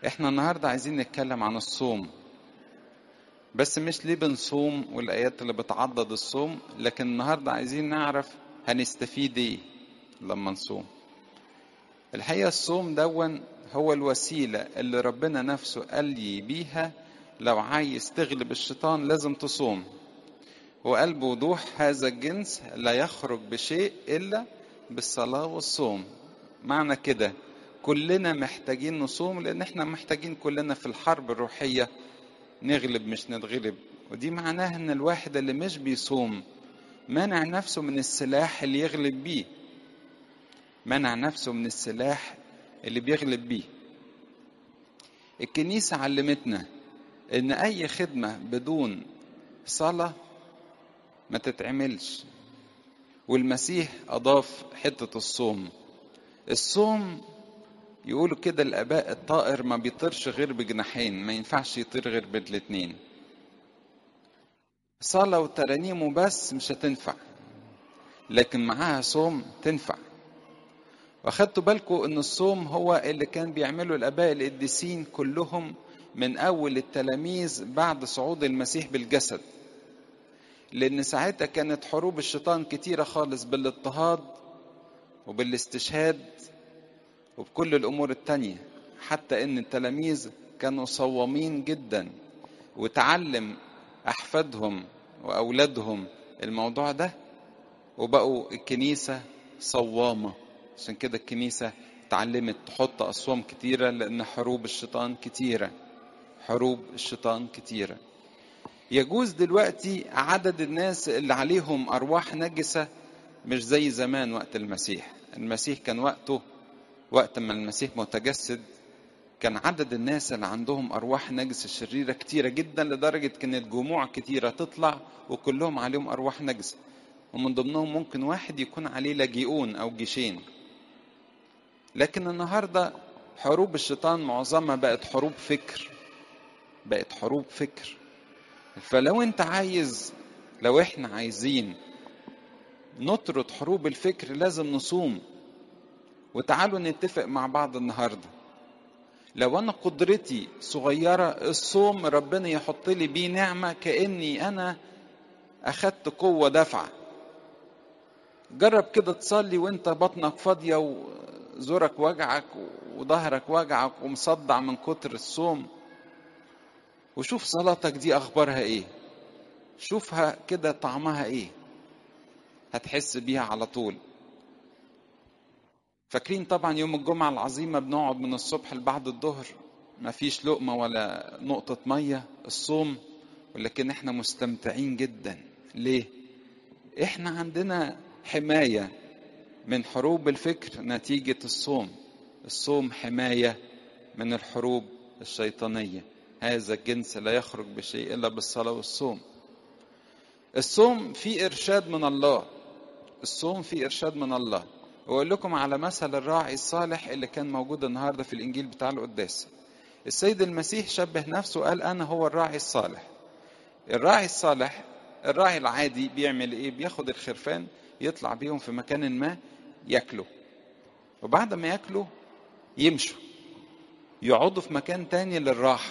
احنا النهاردة عايزين نتكلم عن الصوم بس مش ليه بنصوم والآيات اللي بتعضد الصوم لكن النهاردة عايزين نعرف هنستفيد ايه لما نصوم الحقيقة الصوم دون هو الوسيلة اللي ربنا نفسه قال لي بيها لو عايز تغلب الشيطان لازم تصوم وقال بوضوح هذا الجنس لا يخرج بشيء إلا بالصلاة والصوم معنى كده كلنا محتاجين نصوم لأن احنا محتاجين كلنا في الحرب الروحية نغلب مش نتغلب ودي معناها ان الواحد اللي مش بيصوم منع نفسه من السلاح اللي يغلب بيه منع نفسه من السلاح اللي بيغلب بيه الكنيسة علمتنا ان اي خدمة بدون صلاة ما تتعملش والمسيح اضاف حتة الصوم الصوم يقولوا كده الاباء الطائر ما بيطيرش غير بجناحين ما ينفعش يطير غير بالاتنين صلاة وترانيم بس مش هتنفع لكن معاها صوم تنفع واخدتوا بالكم ان الصوم هو اللي كان بيعمله الاباء القديسين كلهم من اول التلاميذ بعد صعود المسيح بالجسد لان ساعتها كانت حروب الشيطان كتيره خالص بالاضطهاد وبالاستشهاد وبكل الامور التانيه حتى ان التلاميذ كانوا صوامين جدا وتعلم احفادهم واولادهم الموضوع ده وبقوا الكنيسه صوامه عشان كده الكنيسة اتعلمت تحط أصوام كتيرة لأن حروب الشيطان كتيرة حروب الشيطان كتيرة يجوز دلوقتي عدد الناس اللي عليهم أرواح نجسة مش زي زمان وقت المسيح المسيح كان وقته وقت ما المسيح متجسد كان عدد الناس اللي عندهم أرواح نجسة شريرة كتيرة جدا لدرجة كانت جموع كتيرة تطلع وكلهم عليهم أرواح نجسة ومن ضمنهم ممكن واحد يكون عليه لاجئون أو جيشين لكن النهارده حروب الشيطان معظمها بقت حروب فكر بقت حروب فكر فلو انت عايز لو احنا عايزين نطرد حروب الفكر لازم نصوم وتعالوا نتفق مع بعض النهارده لو انا قدرتي صغيره الصوم ربنا يحط لي بيه نعمه كاني انا اخدت قوه دفعه جرب كده تصلي وانت بطنك فاضيه وزورك وجعك وظهرك وجعك ومصدع من كتر الصوم وشوف صلاتك دي اخبارها ايه شوفها كده طعمها ايه هتحس بيها على طول فاكرين طبعا يوم الجمعة العظيمة بنقعد من الصبح لبعد الظهر مفيش لقمة ولا نقطة مية الصوم ولكن احنا مستمتعين جدا ليه احنا عندنا حماية من حروب الفكر نتيجة الصوم الصوم حماية من الحروب الشيطانية هذا الجنس لا يخرج بشيء إلا بالصلاة والصوم الصوم فيه إرشاد من الله الصوم فيه إرشاد من الله وأقول لكم على مثل الراعي الصالح اللي كان موجود النهاردة في الإنجيل بتاع القداس السيد المسيح شبه نفسه قال أنا هو الراعي الصالح الراعي الصالح الراعي العادي بيعمل إيه بياخد الخرفان يطلع بيهم في مكان ما ياكلوا وبعد ما ياكلوا يمشوا يقعدوا في مكان تاني للراحة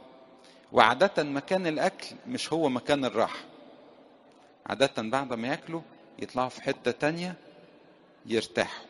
وعادة مكان الأكل مش هو مكان الراحة عادة بعد ما ياكلوا يطلعوا في حتة تانية يرتاحوا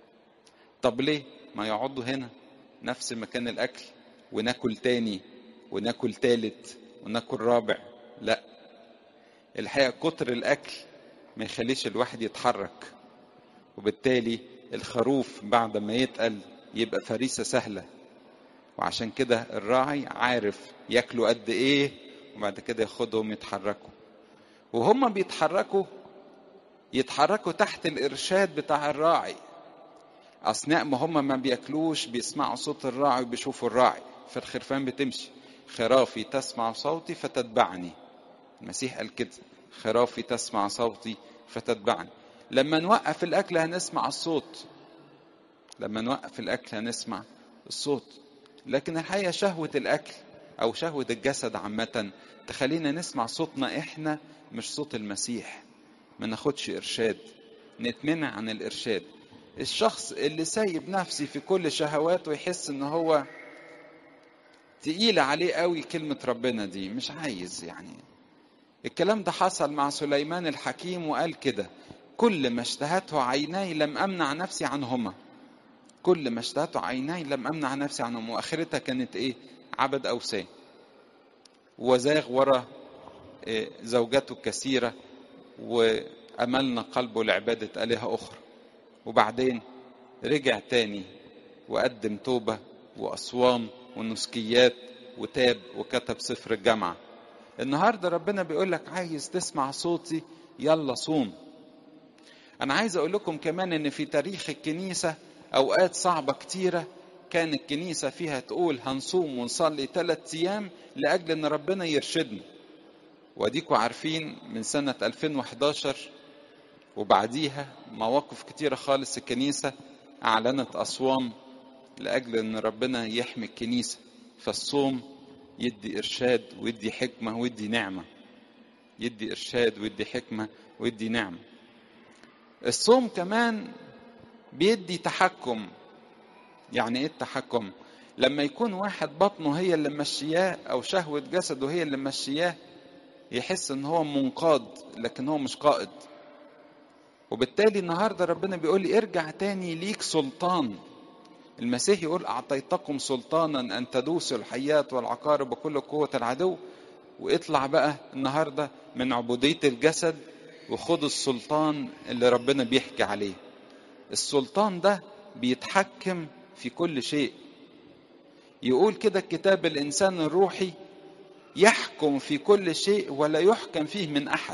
طب ليه ما يقعدوا هنا نفس مكان الأكل وناكل تاني وناكل تالت وناكل رابع لا الحقيقة كتر الأكل ما يخليش الواحد يتحرك وبالتالي الخروف بعد ما يتقل يبقى فريسة سهلة وعشان كده الراعي عارف ياكلوا قد ايه وبعد كده ياخدهم يتحركوا وهم بيتحركوا يتحركوا تحت الارشاد بتاع الراعي اثناء ما هم ما بياكلوش بيسمعوا صوت الراعي وبيشوفوا الراعي فالخرفان بتمشي خرافي تسمع صوتي فتتبعني المسيح قال كده خرافي تسمع صوتي فتتبعني لما نوقف الاكل هنسمع الصوت لما نوقف الاكل هنسمع الصوت لكن الحقيقه شهوه الاكل او شهوه الجسد عامه تخلينا نسمع صوتنا احنا مش صوت المسيح ما ناخدش ارشاد نتمنع عن الارشاد الشخص اللي سايب نفسي في كل شهواته يحس ان هو تقيلة عليه قوي كلمة ربنا دي مش عايز يعني الكلام ده حصل مع سليمان الحكيم وقال كده كل ما اشتهته عيناي لم أمنع نفسي عنهما كل ما اشتهته عيناي لم أمنع نفسي عنهما وآخرتها كانت إيه عبد أوثان وزاغ ورا زوجته الكثيرة وأملنا قلبه لعبادة آلهة أخرى وبعدين رجع تاني وقدم توبة وأصوام ونسكيات وتاب وكتب سفر الجامعة النهاردة ربنا بيقول لك عايز تسمع صوتي يلا صوم أنا عايز أقول لكم كمان إن في تاريخ الكنيسة أوقات صعبة كتيرة كان الكنيسة فيها تقول هنصوم ونصلي ثلاثة أيام لأجل إن ربنا يرشدنا واديكوا عارفين من سنة 2011 وبعديها مواقف كتيرة خالص الكنيسة أعلنت أصوام لأجل إن ربنا يحمي الكنيسة فالصوم يدي إرشاد ويدي حكمة ويدي نعمة يدي إرشاد ويدي حكمة ويدي نعمة الصوم كمان بيدي تحكم يعني ايه التحكم لما يكون واحد بطنه هي اللي ماشياه او شهوة جسده هي اللي ماشياه يحس ان هو منقاد لكن هو مش قائد وبالتالي النهارده ربنا بيقول لي ارجع تاني ليك سلطان المسيح يقول اعطيتكم سلطانا ان تدوسوا الحيات والعقارب وكل قوة العدو واطلع بقى النهارده من عبودية الجسد وخد السلطان اللي ربنا بيحكي عليه السلطان ده بيتحكم في كل شيء يقول كده الكتاب الانسان الروحي يحكم في كل شيء ولا يحكم فيه من احد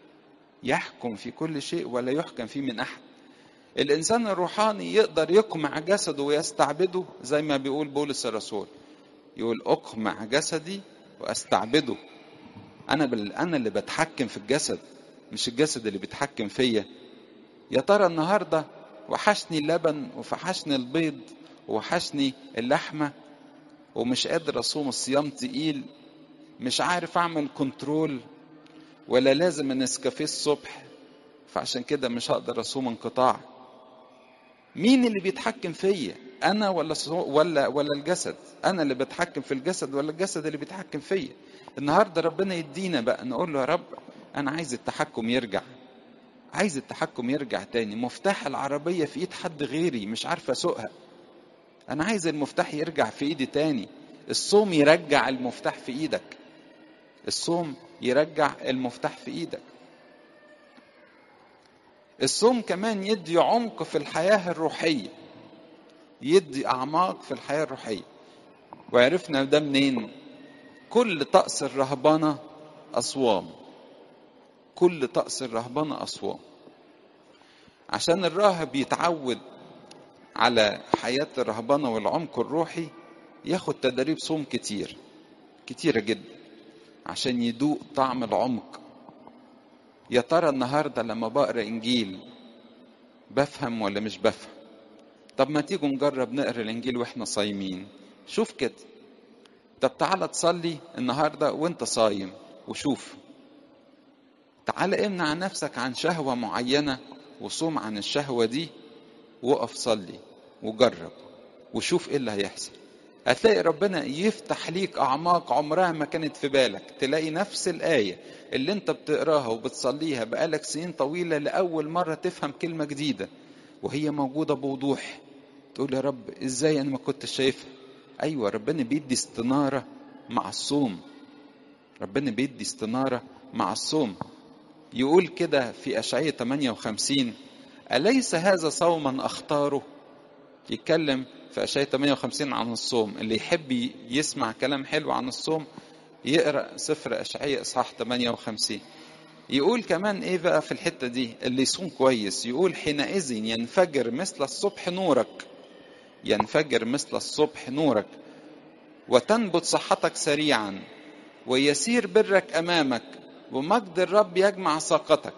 يحكم في كل شيء ولا يحكم فيه من احد الانسان الروحاني يقدر يقمع جسده ويستعبده زي ما بيقول بولس الرسول يقول اقمع جسدي واستعبده انا بال... انا اللي بتحكم في الجسد مش الجسد اللي بيتحكم فيا يا ترى النهارده وحشني اللبن وفحشني البيض وحشني اللحمه ومش قادر اصوم الصيام تقيل مش عارف اعمل كنترول ولا لازم النسكافيه الصبح فعشان كده مش هقدر اصوم انقطاع مين اللي بيتحكم فيا انا ولا ولا ولا الجسد انا اللي بتحكم في الجسد ولا الجسد اللي بيتحكم فيا النهارده ربنا يدينا بقى نقول له يا رب انا عايز التحكم يرجع عايز التحكم يرجع تاني مفتاح العربيه في ايد حد غيري مش عارف اسوقها انا عايز المفتاح يرجع في ايدي تاني الصوم يرجع المفتاح في ايدك الصوم يرجع المفتاح في ايدك الصوم كمان يدي عمق في الحياة الروحية يدي أعماق في الحياة الروحية وعرفنا ده منين كل طقس الرهبنة أصوام كل طقس الرهبنة أصوام عشان الراهب يتعود على حياة الرهبنة والعمق الروحي ياخد تدريب صوم كتير كتيرة جدا عشان يدوق طعم العمق يا ترى النهارده لما بقرا انجيل بفهم ولا مش بفهم طب ما تيجوا نجرب نقرا الانجيل واحنا صايمين شوف كده طب تعالى تصلي النهارده وانت صايم وشوف تعالى امنع نفسك عن شهوه معينه وصوم عن الشهوه دي وقف صلي وجرب وشوف ايه اللي هيحصل هتلاقي ربنا يفتح ليك اعماق عمرها ما كانت في بالك تلاقي نفس الايه اللي انت بتقراها وبتصليها بقالك سنين طويله لاول مره تفهم كلمه جديده وهي موجوده بوضوح تقول يا رب ازاي انا ما كنتش شايفها ايوه ربنا بيدي استناره مع الصوم ربنا بيدي استناره مع الصوم يقول كده في اشعياء 58 اليس هذا صوما اختاره يتكلم في اشعياء 58 عن الصوم اللي يحب يسمع كلام حلو عن الصوم يقرا سفر اشعياء اصحاح 58 يقول كمان ايه بقى في الحته دي اللي يصوم كويس يقول حينئذ ينفجر مثل الصبح نورك ينفجر مثل الصبح نورك وتنبت صحتك سريعا ويسير برك امامك ومجد الرب يجمع ساقتك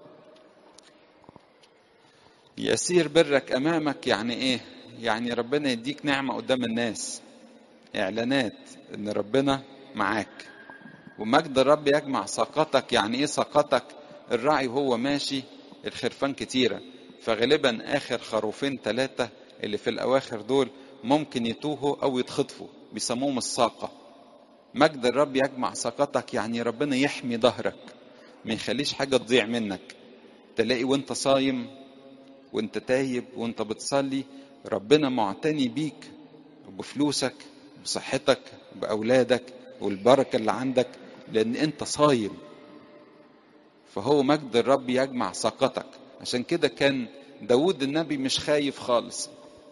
يسير برك امامك يعني ايه يعني ربنا يديك نعمه قدام الناس اعلانات ان ربنا معاك ومجد الرب يجمع ساقتك يعني ايه ساقتك الراعي وهو ماشي الخرفان كتيرة فغالبا اخر خروفين ثلاثة اللي في الاواخر دول ممكن يتوهوا او يتخطفوا بيسموهم الساقة مجد الرب يجمع ساقتك يعني ربنا يحمي ظهرك ما يخليش حاجة تضيع منك تلاقي وانت صايم وانت تايب وانت بتصلي ربنا معتني بيك بفلوسك بصحتك بأولادك والبركة اللي عندك لأن أنت صايم فهو مجد الرب يجمع ساقتك عشان كده كان داود النبي مش خايف خالص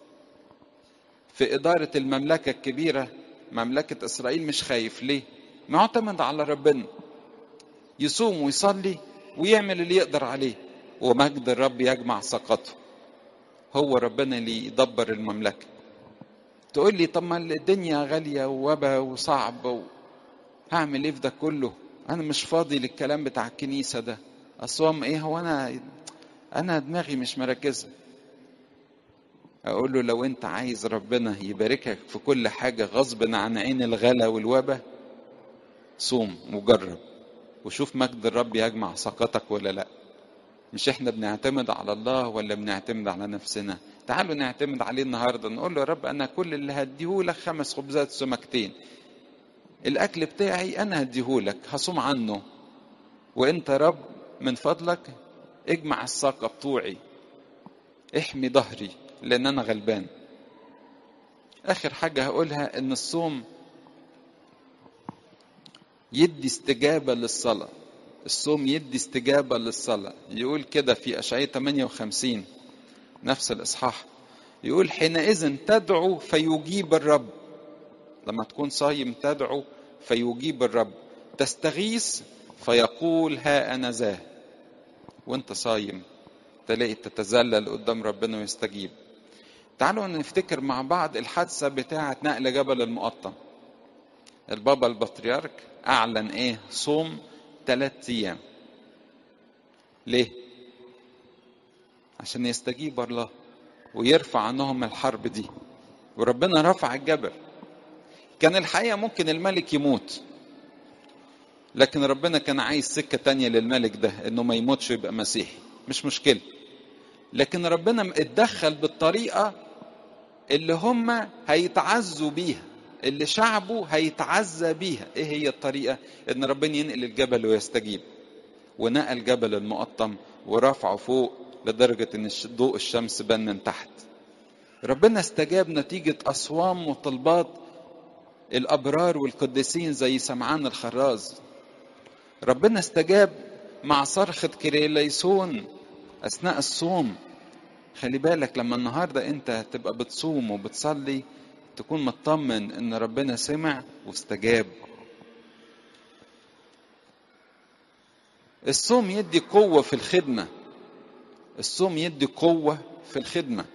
في إدارة المملكة الكبيرة مملكة إسرائيل مش خايف ليه؟ معتمد على ربنا يصوم ويصلي ويعمل اللي يقدر عليه ومجد الرب يجمع سقطه هو ربنا اللي يدبر المملكة تقول لي طب ما الدنيا غالية ووبا وصعب و... هعمل ايه في ده كله انا مش فاضي للكلام بتاع الكنيسة ده اصوام ايه هو انا انا دماغي مش مركزة اقول له لو انت عايز ربنا يباركك في كل حاجة غصب عن عين الغلا والوبا صوم وجرب وشوف مجد الرب يجمع سقطك ولا لا مش احنا بنعتمد على الله ولا بنعتمد على نفسنا تعالوا نعتمد عليه النهارده نقول له يا رب انا كل اللي هديهولك خمس خبزات سمكتين الاكل بتاعي انا هديهولك هصوم عنه وانت يا رب من فضلك اجمع الساقة بتوعي احمي ظهري لان انا غلبان اخر حاجة هقولها ان الصوم يدي استجابة للصلاة الصوم يدي استجابة للصلاة يقول كده في أشعية 58 نفس الإصحاح يقول حينئذ تدعو فيجيب الرب لما تكون صايم تدعو فيجيب الرب تستغيث فيقول ها أنا ذا وانت صايم تلاقي تتذلل قدام ربنا ويستجيب تعالوا نفتكر مع بعض الحادثة بتاعة نقل جبل المقطم البابا البطريرك أعلن إيه صوم ثلاث أيام ليه؟ عشان يستجيب الله ويرفع عنهم الحرب دي وربنا رفع الجبل كان الحقيقة ممكن الملك يموت لكن ربنا كان عايز سكة تانية للملك ده انه ما يموتش يبقى مسيحي مش مشكلة لكن ربنا اتدخل بالطريقة اللي هم هيتعزوا بيها اللي شعبه هيتعزى بيها ايه هي الطريقة ان ربنا ينقل الجبل ويستجيب ونقل جبل المقطم ورفعه فوق لدرجة ان ضوء الشمس بان من تحت ربنا استجاب نتيجة أصوام وطلبات الأبرار والقديسين زي سمعان الخراز ربنا استجاب مع صرخة كريليسون أثناء الصوم خلي بالك لما النهاردة أنت تبقى بتصوم وبتصلي تكون مطمن ان ربنا سمع واستجاب الصوم يدي قوة في الخدمة الصوم يدي قوة في الخدمة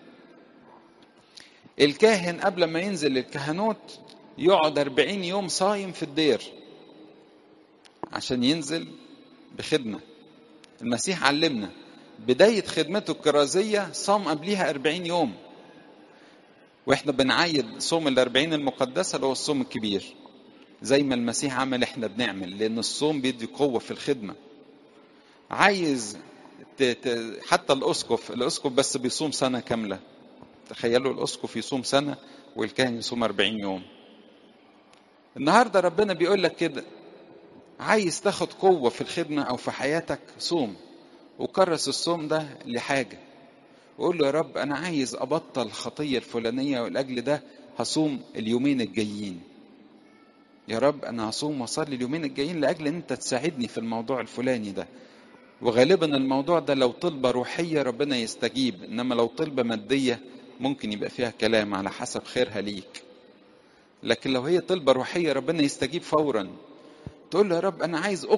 الكاهن قبل ما ينزل الكهنوت يقعد أربعين يوم صايم في الدير عشان ينزل بخدمة المسيح علمنا بداية خدمته الكرازية صام قبليها أربعين يوم واحنا بنعيد صوم الأربعين المقدسة اللي هو الصوم الكبير زي ما المسيح عمل احنا بنعمل لأن الصوم بيدي قوة في الخدمة عايز ت... ت... حتى الأسقف الأسقف بس بيصوم سنة كاملة تخيلوا الأسقف يصوم سنة والكاهن يصوم أربعين يوم النهاردة ربنا بيقول لك كده عايز تاخد قوة في الخدمة أو في حياتك صوم وكرس الصوم ده لحاجة وقول له يا رب أنا عايز أبطل الخطية الفلانية والأجل ده هصوم اليومين الجايين يا رب أنا هصوم وأصلي اليومين الجايين لأجل أن أنت تساعدني في الموضوع الفلاني ده وغالبا الموضوع ده لو طلبة روحية ربنا يستجيب إنما لو طلبة مادية ممكن يبقى فيها كلام على حسب خيرها ليك لكن لو هي طلبة روحية ربنا يستجيب فورا تقول له يا رب أنا عايز